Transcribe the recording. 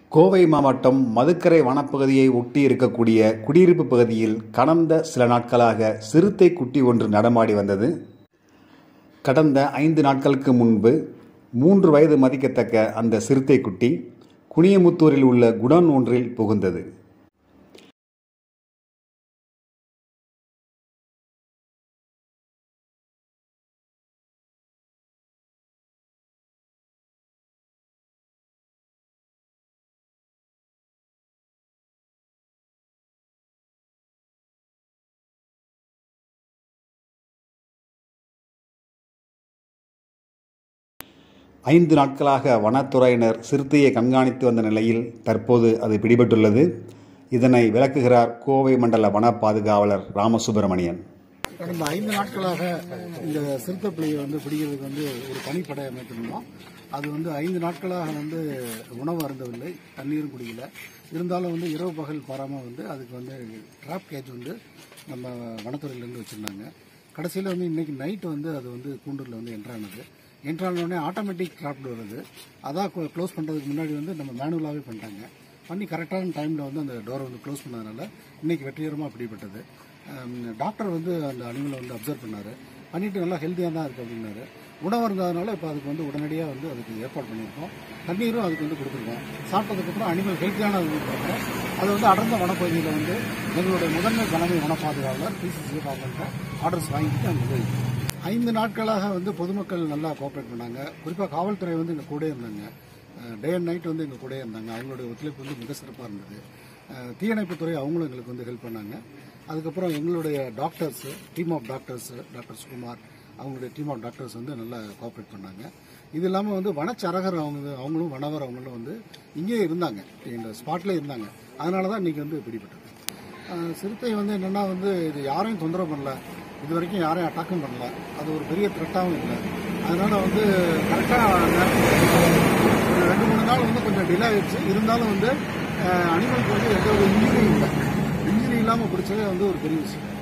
கோவை மாவட்டம் மதுக்கரை வனப்பகுதியை ஒட்டி இருக்கக்கூடிய குடியிருப்பு பகுதியில் கடந்த சில நாட்களாக சிறுத்தை குட்டி ஒன்று நடமாடி வந்தது கடந்த ஐந்து நாட்களுக்கு முன்பு மூன்று வயது மதிக்கத்தக்க அந்த சிறுத்தை குட்டி குனியமுத்தூரில் உள்ள குடோன் ஒன்றில் புகுந்தது ஐந்து நாட்களாக வனத்துறையினர் சிறுத்தையை கண்காணித்து வந்த நிலையில் தற்போது அது பிடிபட்டுள்ளது இதனை விளக்குகிறார் கோவை மண்டல வன பாதுகாவலர் ராமசுப்பிரமணியன் கடந்த ஐந்து நாட்களாக இந்த சிறுத்தை புலியை வந்து பிடிக்கிறதுக்கு வந்து ஒரு தனிப்படை அமைத்திருந்தோம் அது வந்து ஐந்து நாட்களாக வந்து உணவு அருந்தவில்லை தண்ணீரும் குடிக்கல இருந்தாலும் வந்து இரவு பகல் பாராமல் வந்து அதுக்கு வந்து ட்ராப் கேஜ் வந்து நம்ம வனத்துறையிலேருந்து வச்சுருந்தாங்க கடைசியில் வந்து இன்னைக்கு நைட் வந்து அது வந்து கூண்டூரில் வந்து என்ட்ரானது என்ட்ரானோடனே ஆட்டோமேட்டிக் ட்ராப்டு வருது அதான் க்ளோஸ் பண்ணுறதுக்கு முன்னாடி வந்து நம்ம மேனுவலாகவே பண்ணிட்டாங்க பண்ணி கரெக்டான டைமில் வந்து அந்த டோரை வந்து க்ளோஸ் பண்ணதுனால இன்னைக்கு வெற்றிகரமாக பிடிபட்டது டாக்டர் வந்து அந்த அனிமலை வந்து அப்சர்வ் பண்ணார் பண்ணிட்டு நல்லா ஹெல்த்தியாக தான் இருக்குது அப்படின்னாரு உணவு இருந்ததுனால இப்போ அதுக்கு வந்து உடனடியாக வந்து அதுக்கு ஏற்பாடு பண்ணியிருக்கோம் தண்ணீரும் அதுக்கு வந்து கொடுத்துருக்கோம் சாப்பிட்டதுக்கப்புறம் அனிமல் ஹெல்த்தியான கொடுக்குறோம் அது வந்து அடர்ந்த வனப்பகுதியில் வந்து எங்களுடைய முதன்மை தலைமை வன பாதுகாவலர் பிசிசி அவங்கள்ட்ட ஆர்டர்ஸ் வாங்கிட்டு அங்கே போய் ஐந்து நாட்களாக வந்து பொதுமக்கள் நல்லா கோஆப்ரேட் பண்ணாங்க குறிப்பாக காவல்துறை வந்து எங்கள் கூட இருந்தாங்க டே அண்ட் நைட் வந்து எங்கள் கூட இருந்தாங்க அவங்களுடைய ஒத்துழைப்பு வந்து மிக சிறப்பாக இருந்தது அஹ் தீயணைப்புத்துறை அவங்களும் எங்களுக்கு வந்து ஹெல்ப் பண்ணாங்க அதுக்கப்புறம் எங்களுடைய doctors team of doctors doctor Sukumar அவங்களுடைய டீம் ஆஃப் டாக்டர்ஸ் வந்து நல்லா கோஆப்ரேட் பண்ணாங்க இது இல்லாமல் வந்து வனச்சரகர் அவங்க அவங்களும் வனவர் அவங்களும் வந்து இங்கேயே இருந்தாங்க இந்த ஸ்பாட்லேயே இருந்தாங்க அதனால தான் இன்றைக்கி வந்து பிடிபட்டது அஹ் சிறுத்தை வந்து என்னென்னா வந்து இது யாரையும் தொந்தரவு பண்ணல இது வரைக்கும் யாரையும் அட்டாக்கும் பண்ணல அது ஒரு பெரிய த்ரெட்டாகவும் இல்லை அதனால வந்து கரெக்டாக ஒரு ரெண்டு மூணு நாள் வந்து கொஞ்சம் டிலே ஆயிடுச்சு இருந்தாலும் வந்து அனிமலுக்கு வந்து எந்த ஒரு இன்ஜுரி இல்லை இன்ஜுரி இல்லாமல் பிடிச்சதே வந்து ஒரு பெரிய விஷயம்